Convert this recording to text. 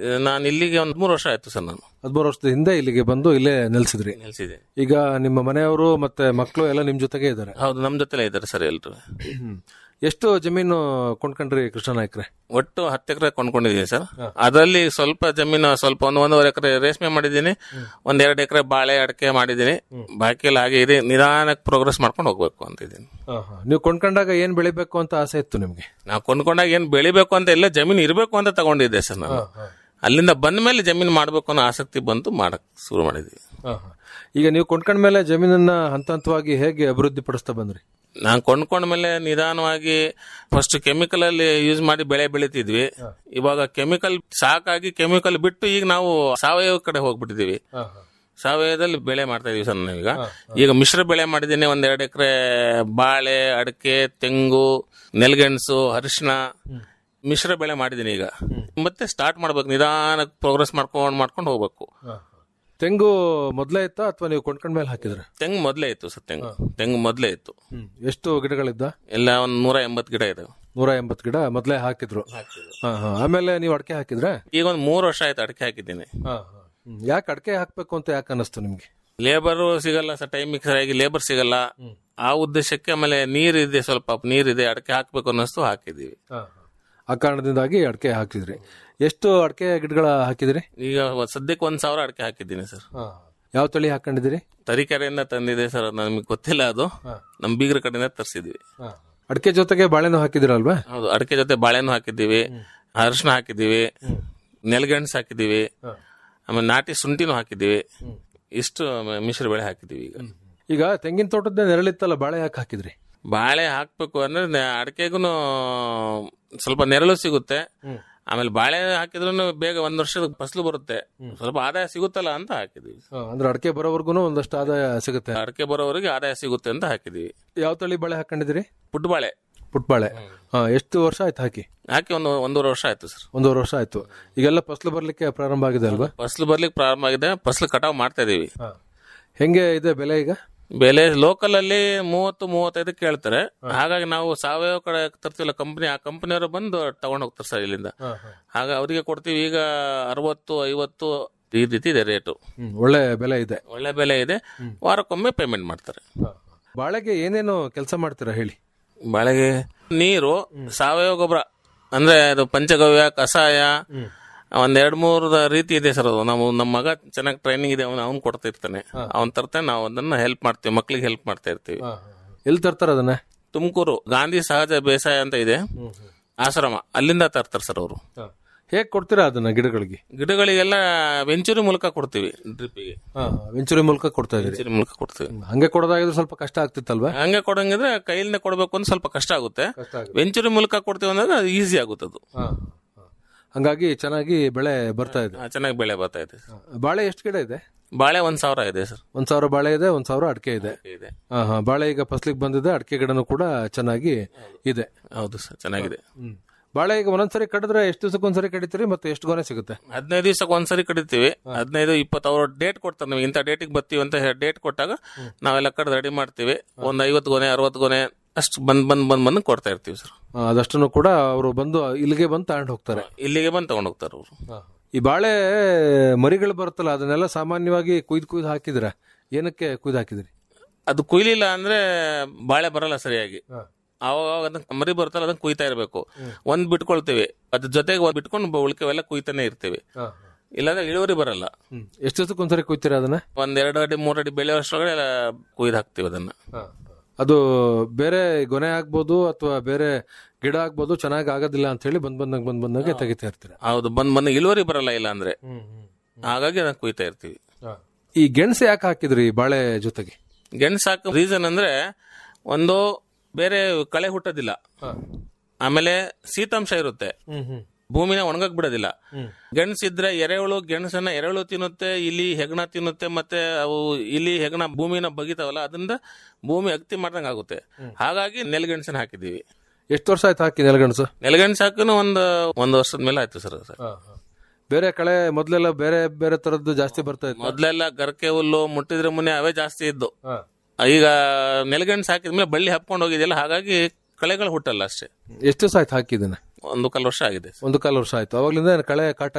ನಾನು ಇಲ್ಲಿಗೆ ಒಂದು ಮೂರು ವರ್ಷ ಆಯ್ತು ಸರ್ ನಾನು ಹದಿಮೂರು ವರ್ಷದ ಹಿಂದೆ ಇಲ್ಲಿಗೆ ಬಂದು ಇಲ್ಲೇ ನೆಲೆಸಿದ್ರಿ ನಿಲ್ಸಿದೆ ಈಗ ನಿಮ್ಮ ಮನೆಯವರು ಮತ್ತೆ ಮಕ್ಕಳು ಎಲ್ಲ ನಿಮ್ ಜೊತೆಗೆ ಇದ್ದಾರೆ ಹೌದು ನಮ್ಮ ಜೊತೆಲೇ ಇದ್ದಾರೆ ಸರ್ ಎಲ್ರು ಎಷ್ಟು ಜಮೀನು ಕೊಂಡ್ಕೊಂಡ್ರಿ ಕೃಷ್ಣ ನಾಯ್ಕ್ರೆ ಒಟ್ಟು ಹತ್ತು ಎಕರೆ ಕೊಂಡ್ಕೊಂಡಿದ್ದೀನಿ ಸರ್ ಅದರಲ್ಲಿ ಸ್ವಲ್ಪ ಜಮೀನು ಸ್ವಲ್ಪ ಒಂದು ಒಂದೂವರೆ ಎಕರೆ ರೇಷ್ಮೆ ಮಾಡಿದ್ದೀನಿ ಒಂದ್ ಎರಡು ಎಕರೆ ಬಾಳೆ ಅಡಿಕೆ ಮಾಡಿದ್ದೀನಿ ಬಾಕಿ ಎಲ್ಲ ಹಾಗೆ ಇದೆ ನಿಧಾನಕ್ಕೆ ಪ್ರೋಗ್ರೆಸ್ ಮಾಡ್ಕೊಂಡು ಹೋಗ್ಬೇಕು ಅಂತ ಇದ್ದೀನಿ ನೀವು ಕೊಂಡ್ಕೊಂಡಾಗ ಏನ್ ಬೆಳಿಬೇಕು ಅಂತ ಆಸೆ ಇತ್ತು ನಿಮ್ಗೆ ನಾವು ಕೊಂಡ್ಕೊಂಡಾಗ ಏನ್ ಬೆಳಿಬೇಕು ಅಂತ ಎಲ್ಲ ಜಮೀನು ಇರಬೇಕು ಅಂತ ತಗೊಂಡಿದ್ದೆ ಸರ್ ನಾನು ಅಲ್ಲಿಂದ ಬಂದ ಮೇಲೆ ಜಮೀನು ಮಾಡ್ಬೇಕು ಅನ್ನೋ ಆಸಕ್ತಿ ಬಂತು ಮಾಡಕ್ ಶುರು ಮಾಡಿದ್ವಿ ಈಗ ನೀವು ಕೊಂಡ್ಕೊಂಡ್ಮೇಲೆ ಜಮೀನನ್ನ ಹಂತ ಹಂತವಾಗಿ ಹೇಗೆ ಅಭಿವೃದ್ಧಿ ಪಡಿಸ್ತಾ ಬಂದ್ರಿ ನಾನು ಕೊಂಡ್ಕೊಂಡ ಮೇಲೆ ನಿಧಾನವಾಗಿ ಫಸ್ಟ್ ಕೆಮಿಕಲ್ ಅಲ್ಲಿ ಯೂಸ್ ಮಾಡಿ ಬೆಳೆ ಬೆಳಿತಿದ್ವಿ ಇವಾಗ ಕೆಮಿಕಲ್ ಸಾಕಾಗಿ ಕೆಮಿಕಲ್ ಬಿಟ್ಟು ಈಗ ನಾವು ಸಾವಯವ ಕಡೆ ಹೋಗ್ಬಿಟ್ಟಿದೀವಿ ಸಾವಯವದಲ್ಲಿ ಬೆಳೆ ಮಾಡ್ತಾ ಇದೀವಿ ಸರ್ ನಾವೀಗ ಈಗ ಮಿಶ್ರ ಬೆಳೆ ಮಾಡಿದ್ದೀನಿ ಒಂದ್ ಎರಡು ಎಕರೆ ಬಾಳೆ ಅಡಿಕೆ ತೆಂಗು ನೆಲ್ಗೆಣಸು ಅರಿಶಿನ ಮಿಶ್ರ ಬೆಳೆ ಮಾಡಿದ್ದೀನಿ ಈಗ ಮತ್ತೆ ಸ್ಟಾರ್ಟ್ ಮಾಡ್ಬೇಕು ನಿಧಾನಕ್ಕೆ ಪ್ರೋಗ್ರೆಸ್ ಮಾಡ್ಕೊಂಡು ಮಾಡ್ಕೊಂಡು ಹೋಗ್ಬೇಕು ತೆಂಗು ಮೊದ್ಲೇ ಇತ್ತಾ ಅಥವಾ ನೀವು ಕೊಂಡ್ಕೊಂಡ್ಮೇಲೆ ಹಾಕಿದ್ರೆ ತೆಂಗು ಮೊದಲೇ ಇತ್ತು ಸರ್ ತೆಂಗು ತೆಂಗು ಮೊದಲೇ ಇತ್ತು ಎಷ್ಟು ಗಿಡಗಳಿದ್ದ ಎಲ್ಲ ಒಂದ್ ನೂರ ಎಂಬತ್ತು ಗಿಡ ಇದಾವೆ ನೂರ ಎಂಬತ್ತು ಗಿಡ ಮೊದ್ಲೇ ಹಾಕಿದ್ರು ಹಾ, ಹಾ. ಆಮೇಲೆ ನೀವು ಅಡಕೆ ಹಾಕಿದ್ರೆ ಈಗ ಒಂದ್ ಮೂರು ವರ್ಷ ಆಯ್ತು ಅಡಿಕೆ ಹಾಕಿದ್ದೀನಿ ಯಾಕೆ ಅಡಕೆ ಹಾಕ್ಬೇಕು ಅಂತ ಯಾಕೆ ಅನ್ನಿಸ್ತು ನಿಮ್ಗೆ ಲೇಬರ್ ಸಿಗಲ್ಲ ಸರ್ ಟೈಮಿಗೆ ಸರಿಯಾಗಿ ಲೇಬರ್ ಸಿಗಲ್ಲ ಆ ಉದ್ದೇಶಕ್ಕೆ ಆಮೇಲೆ ನೀರಿದೆ ಸ್ವಲ್ಪ ನೀರಿದೆ ಅಡಿಕೆ ಹಾಕ್ಬೇಕು ಅನ್ನಿಸ್ತು ಹಾಕಿದೀವಿ ಆ ಕಾರಣದಿಂದಾಗಿ ಅಡಕೆ ಹಾಕಿದ್ರಿ ಎಷ್ಟು ಅಡಕೆ ಗಿಡಗಳ ಹಾಕಿದ್ರಿ ಈಗ ಸದ್ಯಕ್ಕೆ ಒಂದ್ ಸಾವಿರ ಅಡಿಕೆ ಹಾಕಿದ್ದೀನಿ ಸರ್ ಯಾವ ತಳಿ ಹಾಕೊಂಡಿದ್ದೀರಿ ತರೀಕೆರೆಯಿಂದ ತಂದಿದೆ ಸರ್ ನಮಗೆ ಗೊತ್ತಿಲ್ಲ ಅದು ನಮ್ ಬೀಗರ ಕಡೆಯಿಂದ ತರಿಸಿದ್ವಿ ಅಡಕೆ ಜೊತೆಗೆ ಬಾಳೆನೂ ಹಾಕಿದಿರಲ್ವಾ ಹೌದು ಅಡಿಕೆ ಜೊತೆ ಬಾಳೆನೂ ಹಾಕಿದ್ದೀವಿ ಅರಿಶಿನ ಹಾಕಿದ್ದೀವಿ ನೆಲಗೆಣಸು ಹಾಕಿದ್ದೀವಿ ಆಮೇಲೆ ನಾಟಿ ಶುಂಠಿನೂ ಹಾಕಿದ್ದೀವಿ ಇಷ್ಟು ಮಿಶ್ರ ಬೆಳೆ ಹಾಕಿದ್ದೀವಿ ಈಗ ಈಗ ತೆಂಗಿನ ತೋಟದ ನೆರಳಿತ್ತಲ್ಲ ಬಾಳೆ ಯಾಕೆ ಹಾಕಿದ್ರಿ ಬಾಳೆ ಹಾಕ್ಬೇಕು ಅಂದ್ರೆ ಅಡಿಕೆಗೂ ಸ್ವಲ್ಪ ನೆರಳು ಸಿಗುತ್ತೆ ಆಮೇಲೆ ಬಾಳೆ ಹಾಕಿದ್ರು ಬೇಗ ಒಂದ್ ವರ್ಷದ ಫಸಲು ಬರುತ್ತೆ ಸ್ವಲ್ಪ ಆದಾಯ ಸಿಗುತ್ತಲ್ಲ ಅಂತ ಹಾಕಿದೀವಿ ಅಂದ್ರೆ ಅಡಕೆ ಬರೋವರ್ಗು ಒಂದಷ್ಟು ಆದಾಯ ಸಿಗುತ್ತೆ ಅಡಿಕೆ ಬರೋವರೆಗೆ ಆದಾಯ ಸಿಗುತ್ತೆ ಅಂತ ಹಾಕಿದೀವಿ ಯಾವ ತಳಿ ಬಾಳೆ ಹಾಕೊಂಡಿದ್ದೀರಿ ಪುಟ್ಬಾಳೆ ಪುಟ್ಬಾಳೆ ಹಾ ಎಷ್ಟು ವರ್ಷ ಆಯ್ತು ಹಾಕಿ ಹಾಕಿ ಒಂದು ಒಂದೂವರೆ ವರ್ಷ ಆಯ್ತು ಸರ್ ಒಂದೂವರೆ ವರ್ಷ ಆಯ್ತು ಈಗೆಲ್ಲ ಫಸಲು ಬರ್ಲಿಕ್ಕೆ ಪ್ರಾರಂಭ ಆಗಿದೆ ಅಲ್ವಾ ಫಸಲು ಬರ್ಲಿಕ್ಕೆ ಪ್ರಾರಂಭ ಆಗಿದೆ ಫಸಲು ಕಟಾವ್ ಮಾಡ್ತಾ ಇದೀವಿ ಹೆಂಗೆ ಇದೆ ಬೆಲೆ ಈಗ ಬೆಲೆ ಲೋಕಲ್ ಅಲ್ಲಿ ಮೂವತ್ತು ಮೂವತ್ತೈದು ಕೇಳ್ತಾರೆ ಹಾಗಾಗಿ ನಾವು ಸಾವಯವ ಕಡೆ ತರ್ತಿಲ್ಲ ಕಂಪನಿ ಆ ಕಂಪನಿಯವರು ಬಂದು ತಗೊಂಡ್ ಹೋಗ್ತಾರೆ ಸರ್ ಇಲ್ಲಿಂದ ಹಾಗ ಅವರಿಗೆ ಕೊಡ್ತೀವಿ ಈಗ ಅರವತ್ತು ಐವತ್ತು ಈ ರೀತಿ ಇದೆ ರೇಟು ಹ್ಮ್, ಒಳ್ಳೆ ಬೆಲೆ ಇದೆ ಒಳ್ಳೆ ಬೆಲೆ ಇದೆ ವಾರಕ್ಕೊಮ್ಮೆ ಪೇಮೆಂಟ್ ಮಾಡ್ತಾರೆ ಬಾಳೆಗೆ ಏನೇನು ಕೆಲಸ ಮಾಡ್ತೀರಾ ಹೇಳಿ ಬಾಳೆಗೆ ನೀರು ಸಾವಯವ ಗೊಬ್ಬರ ಅಂದ್ರೆ ಅದು ಪಂಚಗವ್ಯ ಕಷಾಯ ಒಂದ್ ಎರಡ್ ಮೂರು ರೀತಿ ಇದೆ ಸರ್ ಅದು ನಾವು ನಮ್ಮ ಮಗ ಚೆನ್ನಾಗಿ ಟ್ರೈನಿಂಗ್ ಇದೆ ಅವ್ನು ಅವ್ನು ಕೊಡ್ತಾ ಇರ್ತಾನೆ ಅವ್ನ್ ತರ್ತಾನೆ ನಾವು ಅದನ್ನ ಹೆಲ್ಪ್ ಮಾಡ್ತೀವಿ ಮಕ್ಳಿಗೆ ಹೆಲ್ಪ್ ಮಾಡ್ತಾ ಇರ್ತೀವಿ ಎಲ್ಲಿ ತರ್ತಾರ ಅದನ್ನ ತುಮಕೂರು ಗಾಂಧಿ ಸಹಜ ಬೇಸಾಯ ಅಂತ ಇದೆ ಆಶ್ರಮ ಅಲ್ಲಿಂದ ತರ್ತಾರೆ ಸರ್ ಅವರು ಹೇಗ್ ಕೊಡ್ತೀರಾ ಅದನ್ನ ಗಿಡಗಳಿಗೆ ಗಿಡಗಳಿಗೆಲ್ಲ ವೆಂಚುರಿ ಮೂಲಕ ಕೊಡ್ತೀವಿ ಡ್ರಿಪ್ಪಿಗೆ ವೆಂಚುರಿ ಮೂಲಕ ಕೊಡ್ತಾ ಇದೀರಿ ವೆಂಚುರಿ ಮೂಲಕ ಕೊಡ್ತೀವಿ ಹಂಗೆ ಕೊಡೋದಾಗಿದ್ರೆ ಸ್ವಲ್ಪ ಕಷ್ಟ ಆಗ್ತಿತ್ತಲ್ವಾ ಹಂಗೆ ಕೊಡಂಗಿದ್ರೆ ಕೈಯಿಂದ ಕೊಡಬೇಕು ಅಂತ ಸ್ವಲ್ಪ ಕಷ್ಟ ಆಗುತ್ತೆ ವೆಂಚುರಿ ಮೂಲಕ ಕೊಡ್ತೀವಿ ಅಂದ್ರೆ ಅದು ಈಸಿ ಆಗುತ್ತೆ ಅದು ಹಂಗಾಗಿ ಚೆನ್ನಾಗಿ ಬೆಳೆ ಬರ್ತಾ ಇದೆ ಆ, ಚೆನ್ನಾಗಿ ಬೆಳೆ ಬರ್ತಾ ಇದೆ ಸರ್. ಬಾಳೆ ಎಷ್ಟು ಗಿಡ ಇದೆ ಬಾಳೆ ಒಂದ್ ಸಾವಿರ ಇದೆ ಸರ್ ಒಂದ್ ಸಾವಿರ ಬಾಳೆ ಇದೆ ಒಂದ್ ಸಾವಿರ ಅಡಿಕೆ ಇದೆ ಇದೆ ಹಾ ಹಾ ಬಾಳೆ ಈಗ ಫಸ್ಲಿಗೆ ಬಂದಿದೆ ಅಡಿಕೆ ಗಿಡನೂ ಕೂಡ ಚೆನ್ನಾಗಿ ಇದೆ ಹೌದು ಸರ್ ಚೆನ್ನಾಗಿದೆ ಹ್ಮ್ ಬಾಳೆ ಈಗ ಒಂದೊಂದ್ಸರಿ ಕಡಿದ್ರೆ ಎಷ್ಟು ದಿವಸಕ್ಕೆ ಒಂದ್ಸರಿ ಕಡಿತೀರಿ ಮತ್ತೆ ಎಷ್ಟು ಗೊನೆ ಸಿಗುತ್ತೆ ಹದಿನೈದು ದಿವಸಕ್ಕೆ ಒಂದ್ಸರಿ ಕಡಿತೀವಿ ಹದಿನೈದು ಇಪ್ಪತ್ತು ಅವ್ರ ಡೇಟ್ ಕೊಡ್ತಾರೆ ನೀವು ಇಂಥ ಡೇಟಿಗೆ ಬರ್ತೀವಿ ಅಂತ ಡೇಟ್ ಕೊಟ್ಟಾಗ ನಾವೆಲ್ಲ ಕಡ್ದು ರೆಡಿ ಮಾಡ್ತೀವಿ ಒಂದ್ ಐವತ್ತು ಗೊನೆ ಅರವತ್ತು ಗೊನೆ ಅಷ್ಟು ಬಂದ್ ಬಂದ್ ಬಂದ್ ಬಂದು ಕೊಡ್ತಾ ಇರ್ತೀವಿ ಸರ್ ಆ, ಅದಷ್ಟನ್ನು ಕೂಡ ಅವರು ಬಂದು ಇಲ್ಲಿಗೆ ಬಂದು ತಗೊಂಡು ಹೋಗ್ತಾರೆ ಇಲ್ಲಿಗೆ ಬಂದು ತಗೊಂಡ್ ಹೋಗ್ತಾರೆ ಅವರು ಈ ಬಾಳೆ ಮರಿಗಳು ಬರುತ್ತಲ್ಲ ಅದನ್ನೆಲ್ಲ ಸಾಮಾನ್ಯವಾಗಿ ಕುಯ್ದು ಕುಯ್ದು ಹಾಕಿದ್ರ ಏನಕ್ಕೆ ಕುಯ್ದು ಹಾಕಿದ್ರಿ ಅದು ಕುಯ್ಲಿಲ್ಲ ಅಂದ್ರೆ ಬಾಳೆ ಬರಲ್ಲ ಸರಿಯಾಗಿ ಅವಾಗ ಅದನ್ನ ಮರಿ ಬರುತ್ತಲ್ಲ ಅದನ್ನ ಕುಯ್ತಾ ಇರಬೇಕು ಒಂದ್ ಬಿಟ್ಕೊಳ್ತೀವಿ ಅದ್ರ ಜೊತೆಗೆ ಒಂದ್ ಬಿಟ್ಕೊಂಡು ಉಳಿಕೆವೆಲ್ಲ ಕುಯ್ತಾನೆ ಇರ್ತೀವಿ ಇಲ್ಲಾಂದ್ರೆ ಇಳುವರಿ ಬರಲ್ಲ ಹ್ಮ್. ಎಷ್ಟು ದಿವಸಕ್ಕೆ ಒಂದ್ಸರಿ ಕುಯ್ತೀರಾ ಅದನ್ನ ಒಂದ್ ಎರಡು ಅಡಿ ಮೂರ್ ಅಡಿ ಬೆಳೆಯುವಷ್ಟರೊಳಗಡೆ ಎಲ್ಲ ಕುಯ್ದು ಹಾಕ್ತಿವಿ ಅದನ್ನ ಅದು ಬೇರೆ ಗೊನೆ ಆಗ್ಬೋದು ಅಥವಾ ಬೇರೆ ಗಿಡ ಆಗ್ಬೋದು ಚೆನ್ನಾಗಿ ಆಗೋದಿಲ್ಲ ಅಂತ ಹೇಳಿ ಬಂದ್ ಬಂದಾಗ ಬಂದ್ ಬಂದಾಗ ತೆಗಿತಾ ಇರ್ತೀರ ಹೌದು ಬಂದ್ ಬಂದ್ ಇಳುವರಿ ಬರಲ್ಲ ಇಲ್ಲ ಅಂದ್ರೆ ಹಾಗಾಗಿ ಅದನ್ನ ಕುಯ್ತಾ ಇರ್ತೀವಿ ಈ ಗೆಣಸು ಯಾಕೆ ಹಾಕಿದ್ರಿ ಈ ಬಾಳೆ ಜೊತೆಗೆ ಗೆಣಸು ಹಾಕೋ ರೀಸನ್ ಅಂದ್ರೆ ಒಂದು ಬೇರೆ ಕಳೆ ಹುಟ್ಟೋದಿಲ್ಲ ಆಮೇಲೆ ಶೀತಾಂಶ ಇರುತ್ತೆ ಭೂಮಿನ ಒಣಗಕ್ ಬಿಡೋದಿಲ್ಲ ಗೆಣಸು ಇದ್ರೆ ಎರೆಹುಳು ಗೆಣಸನ್ನ ಎರೆಹುಳು ತಿನ್ನುತ್ತೆ ಇಲಿ ಹೆಗಣ ತಿನ್ನುತ್ತೆ ಮತ್ತೆ ಅವು ಇಲಿ ಹೆಗಣ ಭೂಮಿನ ಬಗಿತಾವಲ್ಲ ಅದರಿಂದ ಭೂಮಿ ಅಗತಿ ಮಾಡ್ದಂಗ್ ಆಗುತ್ತೆ ಹಾಗಾಗಿ ನೆಲಗೆಣಸನ್ನ ಹಾಕಿದೀವಿ ಎಷ್ಟು ವರ್ಷ ಆಯ್ತು ಹಾಕಿ ನೆಲಗಣಸು ನೆಲಗೆಣಸು ಹಾಕಿನೂ ಒಂದು ಒಂದು ವರ್ಷದ ಮೇಲೆ ಆಯ್ತು ಸರ್ ಸರ್ ಬೇರೆ ಕಳೆ ಮೊದ್ಲೆಲ್ಲ ಬೇರೆ ಬೇರೆ ತರದ್ದು ಜಾಸ್ತಿ ಬರ್ತಾ ಇತ್ತು ಮೊದ್ಲೆಲ್ಲ ಗರ್ಕೆ ಹುಲ್ಲು ಮುಟ್ಟಿದ್ರೆ ಮುನ್ನೆ ಅವೇ ಜಾಸ್ತಿ ಇದ್ದು ಈಗ ನೆಲಗೆಣಸು ಹಾಕಿದ್ಮೇಲೆ ಬಳ್ಳಿ ಹಪ್ಕೊಂಡು ಹೋಗಿದೆಯಲ್ಲ ಹಾಗಾಗಿ ಕಳೆಗಳು ಹುಟ್ಟಲ್ಲ ಅಷ್ಟೇ ಎಷ್ಟು ದಿವಸ ಆಯ್ತು ಹಾಕಿದನ್ನ ಒಂದು ಕಾಲು ವರ್ಷ ಆಗಿದೆ ಒಂದು ಕಾಲು ವರ್ಷ ಆಯ್ತು ಅವಾಗ್ಲಿಂದ ಕಳೆ ಕಾಟ